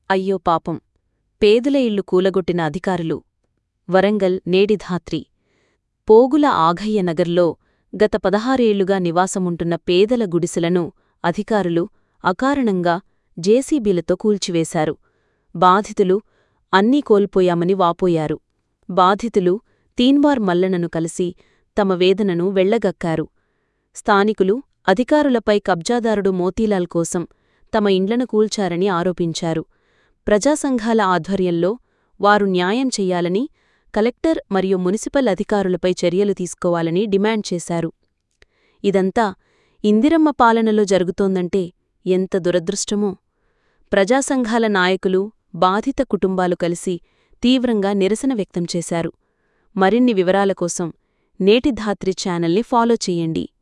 అయ్యో పాపం పేదల ఇళ్లు కూలగొట్టిన అధికారులు వరంగల్ నేడిధాత్రి పోగుల ఆఘయ్య నగర్లో గత పదహారేళ్లుగా నివాసముంటున్న పేదల గుడిసెలను అధికారులు అకారణంగా జేసీబీలతో కూల్చివేశారు బాధితులు అన్నీ కోల్పోయామని వాపోయారు బాధితులు తీన్వార్ మల్లనను కలిసి తమ వేదనను వెళ్లగక్కారు స్థానికులు అధికారులపై కబ్జాదారుడు మోతీలాల్ కోసం తమ ఇండ్లను కూల్చారని ఆరోపించారు ప్రజాసంఘాల ఆధ్వర్యంలో వారు న్యాయం చెయ్యాలని కలెక్టర్ మరియు మున్సిపల్ అధికారులపై చర్యలు తీసుకోవాలని డిమాండ్ చేశారు ఇదంతా ఇందిరమ్మ పాలనలో జరుగుతోందంటే ఎంత దురదృష్టమో ప్రజాసంఘాల నాయకులు బాధిత కుటుంబాలు కలిసి తీవ్రంగా నిరసన వ్యక్తం చేశారు మరిన్ని వివరాల కోసం నేటి ధాత్రి ఛానల్ని ఫాలో చెయ్యండి